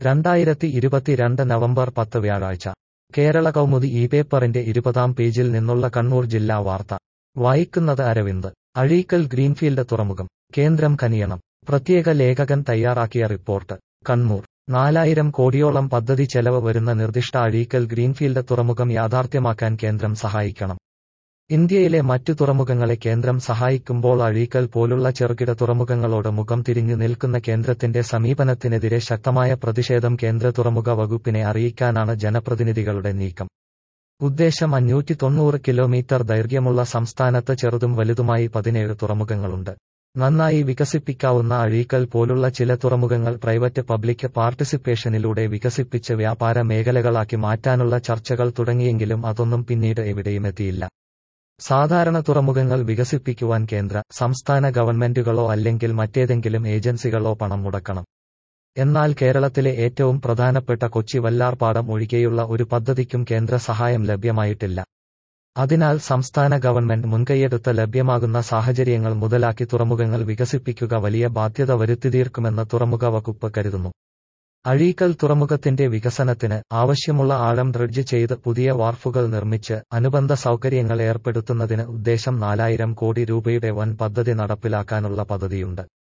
രണ്ടായിരത്തി ഇരുപത്തിരണ്ട് നവംബർ പത്ത് വ്യാഴാഴ്ച കേരള കൗമുദി ഈ പേപ്പറിന്റെ ഇരുപതാം പേജിൽ നിന്നുള്ള കണ്ണൂർ ജില്ലാ വാർത്ത വായിക്കുന്നത് അരവിന്ദ് അഴീക്കൽ ഗ്രീൻഫീൽഡ് തുറമുഖം കേന്ദ്രം കനിയണം പ്രത്യേക ലേഖകൻ തയ്യാറാക്കിയ റിപ്പോർട്ട് കണ്ണൂർ നാലായിരം കോടിയോളം പദ്ധതി ചെലവ് വരുന്ന നിർദ്ദിഷ്ട അഴീക്കൽ ഗ്രീൻഫീൽഡ് തുറമുഖം യാഥാർത്ഥ്യമാക്കാൻ കേന്ദ്രം സഹായിക്കണം ഇന്ത്യയിലെ മറ്റു തുറമുഖങ്ങളെ കേന്ദ്രം സഹായിക്കുമ്പോൾ അഴീക്കൽ പോലുള്ള ചെറുകിട തുറമുഖങ്ങളോട് മുഖം തിരിഞ്ഞു നിൽക്കുന്ന കേന്ദ്രത്തിന്റെ സമീപനത്തിനെതിരെ ശക്തമായ പ്രതിഷേധം കേന്ദ്ര തുറമുഖ വകുപ്പിനെ അറിയിക്കാനാണ് ജനപ്രതിനിധികളുടെ നീക്കം ഉദ്ദേശം അഞ്ഞൂറ്റി തൊണ്ണൂറ് കിലോമീറ്റർ ദൈർഘ്യമുള്ള സംസ്ഥാനത്ത് ചെറുതും വലുതുമായി പതിനേഴ് തുറമുഖങ്ങളുണ്ട് നന്നായി വികസിപ്പിക്കാവുന്ന അഴീക്കൽ പോലുള്ള ചില തുറമുഖങ്ങൾ പ്രൈവറ്റ് പബ്ലിക് പാർട്ടിസിപ്പേഷനിലൂടെ വികസിപ്പിച്ച് വ്യാപാര മേഖലകളാക്കി മാറ്റാനുള്ള ചർച്ചകൾ തുടങ്ങിയെങ്കിലും അതൊന്നും പിന്നീട് എവിടെയും എത്തിയില്ല സാധാരണ തുറമുഖങ്ങൾ വികസിപ്പിക്കുവാൻ കേന്ദ്ര സംസ്ഥാന ഗവൺമെന്റുകളോ അല്ലെങ്കിൽ മറ്റേതെങ്കിലും ഏജൻസികളോ പണം മുടക്കണം എന്നാൽ കേരളത്തിലെ ഏറ്റവും പ്രധാനപ്പെട്ട കൊച്ചി വല്ലാർപാടം ഒഴികെയുള്ള ഒരു പദ്ധതിക്കും കേന്ദ്ര സഹായം ലഭ്യമായിട്ടില്ല അതിനാൽ സംസ്ഥാന ഗവൺമെന്റ് മുൻകൈയെടുത്ത് ലഭ്യമാകുന്ന സാഹചര്യങ്ങൾ മുതലാക്കി തുറമുഖങ്ങൾ വികസിപ്പിക്കുക വലിയ ബാധ്യത വരുത്തിതീർക്കുമെന്ന് തുറമുഖ വകുപ്പ് കരുതുന്നു അഴീക്കൽ തുറമുഖത്തിന്റെ വികസനത്തിന് ആവശ്യമുള്ള ആഴം ഡ്രഡ്ജ് ചെയ്ത് പുതിയ വാർഫുകൾ നിർമ്മിച്ച് അനുബന്ധ സൗകര്യങ്ങൾ ഏർപ്പെടുത്തുന്നതിന് ഉദ്ദേശം നാലായിരം കോടി രൂപയുടെ വൻ പദ്ധതി നടപ്പിലാക്കാനുള്ള പദ്ധതിയുണ്ട്